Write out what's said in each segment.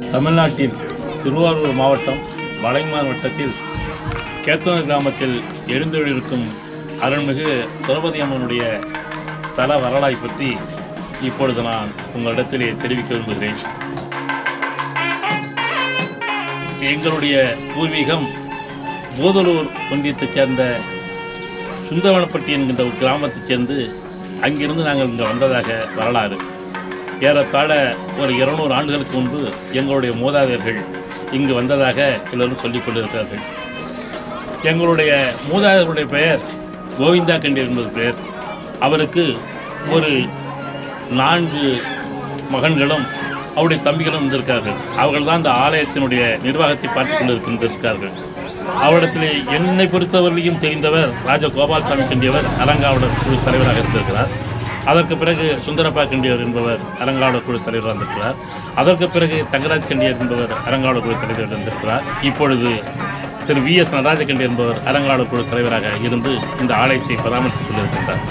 தமிழ்நாட்டில் திருவாரூர் மாவட்டம் வளைமான் வட்டத்தில் கேத்தன கிராமத்தில் எழுந்தொழிருக்கும் அருள்மிகு திரௌபதி அம்மனுடைய தல வரலாறை பற்றி இப்பொழுது நான் உங்களிடத்திலே தெரிவிக்க விரும்புகிறேன் எங்களுடைய பூர்வீகம் பூதலூர் ஒன்றியத்தைச் சேர்ந்த சுந்தரவனப்பட்டி என்கின்ற ஒரு கிராமத்தைச் சேர்ந்து அங்கிருந்து நாங்கள் இங்கே வந்ததாக வரலாறு ஏறத்தாழ ஒரு இருநூறு ஆண்டுகளுக்கு முன்பு எங்களுடைய மூதாதையர்கள் இங்கு வந்ததாக எல்லோரும் சொல்லிக் கொண்டிருக்கிறார்கள் எங்களுடைய மூதாதையருடைய பெயர் கோவிந்தா கண்டி என்பது பெயர் அவருக்கு ஒரு நான்கு மகன்களும் அவருடைய தம்பிகளும் இருந்திருக்கார்கள் அவர்கள் தான் இந்த ஆலயத்தினுடைய நிர்வாகத்தை பார்த்துக் கொண்டிருக்கின்றிருக்கார்கள் அவரிடத்திலே என்னை பொறுத்தவரையிலும் தெரிந்தவர் ராஜ கோபால்சாமி கண்டியவர் அலங்காவலர் குழு தலைவராக இருந்திருக்கிறார் அதற்கு பிறகு சுந்தரப்பா கண்டியவர் என்பவர் அலங்காவலர் குழு தலைவராக இருந்திருக்கிறார் அதற்கு பிறகு தங்கராஜ் கண்டியர் என்பவர் அலங்காவலர் குழு தலைவராக இருந்திருக்கிறார் இப்பொழுது திரு வி எஸ் நடராஜ கண்டி என்பவர் அலங்காவலர் குழு தலைவராக இருந்து இந்த ஆலயத்தை பராமரித்துக் கொண்டிருக்கின்றார்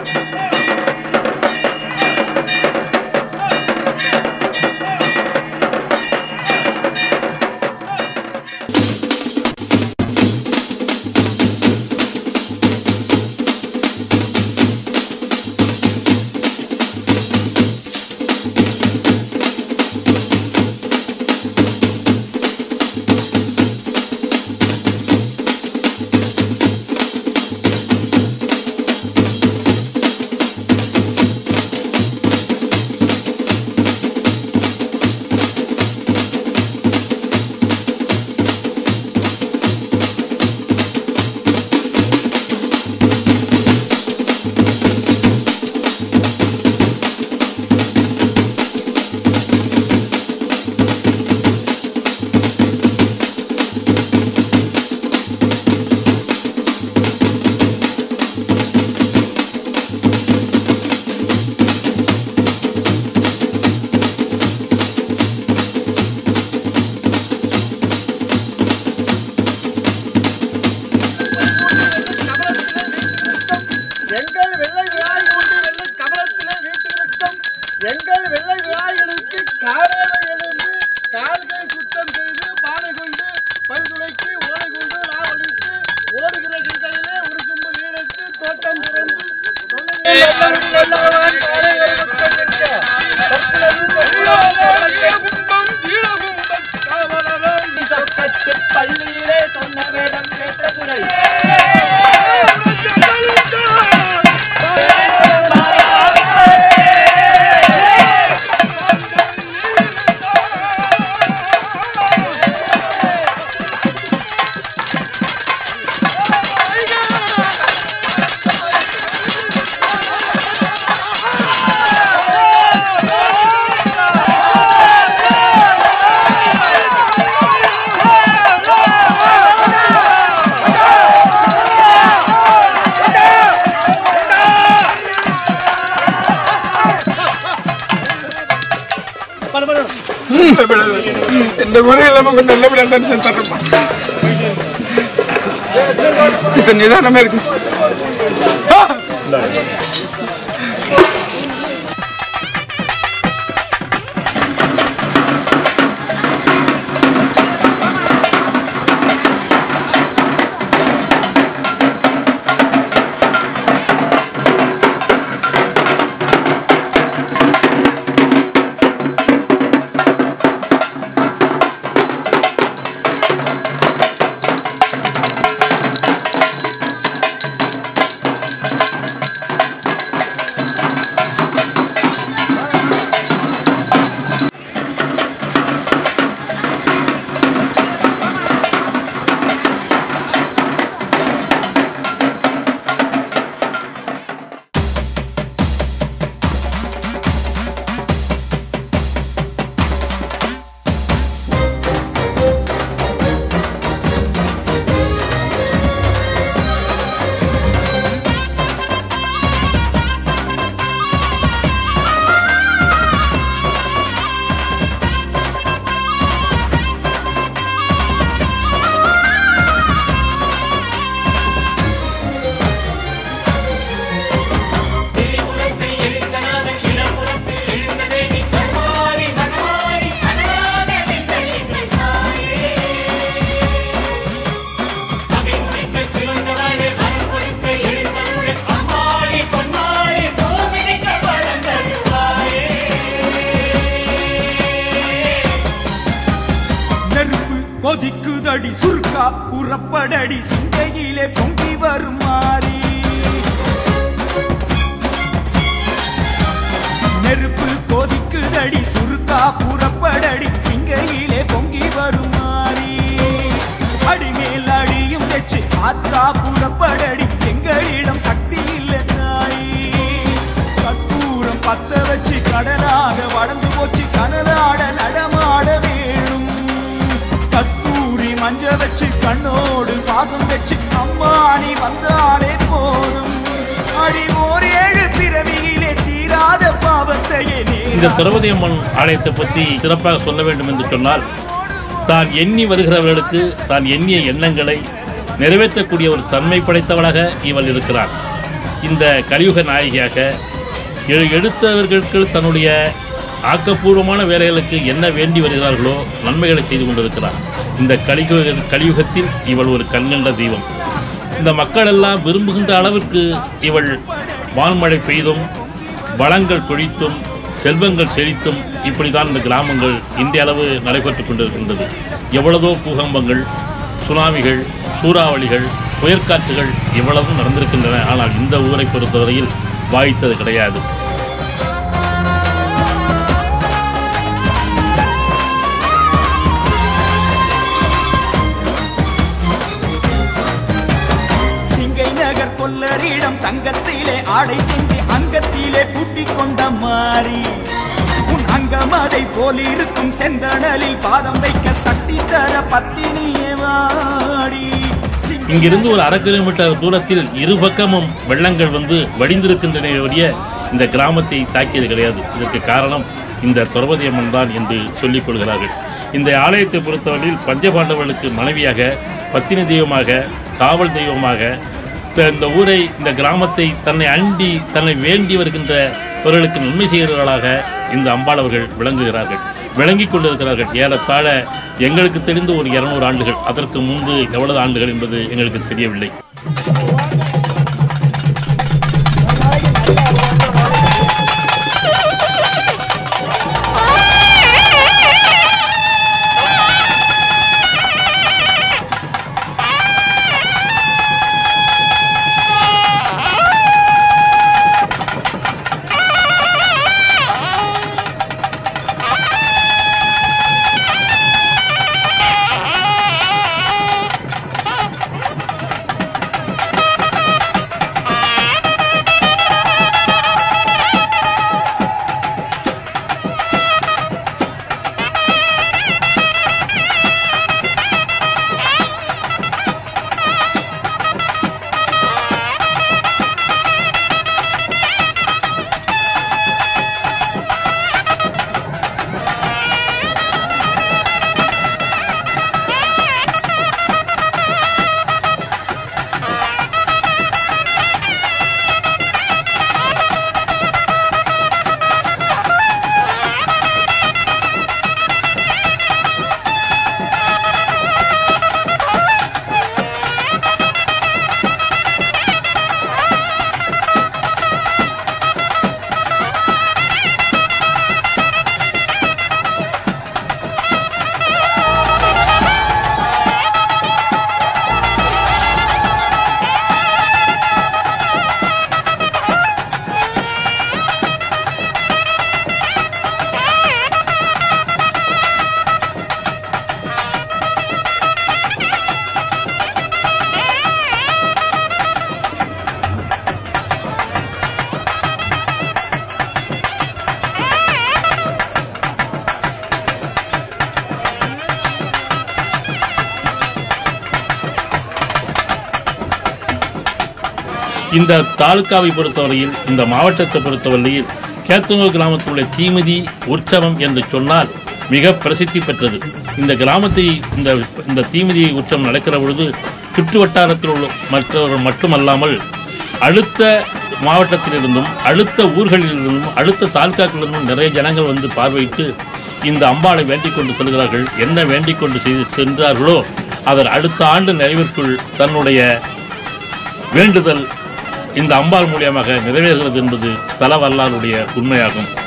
எங்கள் வெள்ளை விழாய்களுக்கு வெள்ளை கமலத்திலே வீட்டிருக்கும் எங்கள் வெள்ளை விழாய்களுக்கு காலையில எழுந்து கால்கள் சுத்தம் செய்து பானை கொண்டு பல்துளைக்கு ஓலை கொண்டு நாவலிட்டு ஓடுகிற கிண்களிலே ஒரு சொம்பு நீரைத்து தோட்டம் திறந்து பள்ளியிலே சொன்ன வேடம் கேட்ட துறை எந்த முறையில் நமக்கு நல்லபடியாக தரிசனம் தரப்பா இது நிதானமே இருக்கு கொதிக்குதடி சுருக்கா புறப்படடி சிந்தையிலே பொங்கி வரும் மாறி நெருப்பு கொதிக்குதடி சுருக்கா புறப்படடி சிங்கையிலே பொங்கி வரும் மாறி அடிமேல் அடியும் வச்சு ஆத்தா புறப்படடி எங்களிடம் சக்தி இல்லை தாயி கற்பூரம் பத்த வச்சு கடலாக வளர்ந்து போச்சு கனலாட நடமாட வேணும் கஸ்தூரி மஞ்ச வச்சு கண்ணோடு பாசம் வச்சு அம்மா நீ வந்தாலே போதும் அடி ஓர் ஏழு பிறவியிலே தீராத பாவத்தையே இந்த நேராத திரௌபதி அம்மன் ஆலயத்தை பற்றி சிறப்பாக சொல்ல வேண்டும் என்று சொன்னால் தான் எண்ணி வருகிறவர்களுக்கு தான் எண்ணிய எண்ணங்களை நிறைவேற்றக்கூடிய ஒரு தன்மை படைத்தவளாக இவள் இருக்கிறார் இந்த கலியுக நாயகியாக எ- எடுத்தவர்களுக்கு தன்னுடைய ஆக்கப்பூர்வமான வேலைகளுக்கு என்ன வேண்டி வருகிறார்களோ நன்மைகளை செய்து கொண்டிருக்கிறார் இந்த கலியுக கலியுகத்தில் இவள் ஒரு கண்கண்ட தெய்வம் இந்த மக்கள் எல்லாம் விரும்புகின்ற அளவிற்கு இவள் வான்மழை பெய்தும் வளங்கள் கொழித்தும் செல்வங்கள் செழித்தும் இப்படிதான் இந்த கிராமங்கள் இந்திய அளவு நடைபெற்றுக் கொண்டிருக்கின்றது எவ்வளவோ பூகம்பங்கள் சுனாமிகள் சூறாவளிகள் புயற்காற்றுகள் இவ்வளவும் நடந்திருக்கின்றன ஆனால் இந்த ஊரை பொறுத்தவரையில் வாய்த்தது கிடையாது சிங்கை நகர் கொல்லரிடம் தங்கத்திலே ஆடை செஞ்சு அங்கத்திலே பூட்டிக் கொண்ட மாறி உன் அங்கமதை போலிருக்கும் செந்தணலில் பாதம் வைக்க சக்தி தர பத்தினியே வாடி சிங்கை இங்கிருந்து ஒரு அரை கிலோமீட்டர் தூரத்தில் இரு பக்கமும் வெள்ளங்கள் வந்து வடிந்திருக்கின்றன ஒழிய இந்த கிராமத்தை தாக்கியது கிடையாது இதற்கு காரணம் இந்த திரௌபதி அம்மன் தான் என்று சொல்லிக் கொள்கிறார்கள் இந்த ஆலயத்தை பொறுத்தவரையில் பஞ்சபாண்டவர்களுக்கு மனைவியாக பத்தினி தெய்வமாக காவல் தெய்வமாக த- இந்த ஊரை இந்த கிராமத்தை தன்னை அண்டி தன்னை வேண்டி வருகின்றவர்களுக்கு நன்மை செய்கிறவர்களாக இந்த அம்பாள் அவர்கள் விளங்குகிறார்கள் விளங்கிக் கொண்டிருக்கிறார்கள் ஏறத்தாழ எங்களுக்கு தெரிந்து ஒரு இருநூறு ஆண்டுகள் அதற்கு முன்பு எவ்வளவு ஆண்டுகள் என்பது எங்களுக்கு தெரியவில்லை இந்த தாலுக்காவை பொறுத்தவரையில் இந்த மாவட்டத்தை பொறுத்தவரையில் கேத்தனூர் கிராமத்தில் உள்ள தீமிதி உற்சவம் என்று சொன்னால் மிக பிரசித்தி பெற்றது இந்த கிராமத்தை இந்த இந்த தீமிதி உற்சவம் நடக்கிற பொழுது சுற்று வட்டாரத்தில் உள்ள மற்றவர்கள் மட்டுமல்லாமல் அடுத்த மாவட்டத்திலிருந்தும் அடுத்த ஊர்களிலிருந்தும் அடுத்த தாலுக்காக்களிலிருந்தும் நிறைய ஜனங்கள் வந்து பார்வையிட்டு இந்த அம்பாளை வேண்டிக் கொண்டு செல்கிறார்கள் என்ன வேண்டிக் கொண்டு செய்து சென்றார்களோ அவர் அடுத்த ஆண்டு நிறைவிற்குள் தன்னுடைய வேண்டுதல் இந்த அம்பாள் மூலியமாக நிறைவேறுகிறது என்பது தல வரலாறுடைய உண்மையாகும்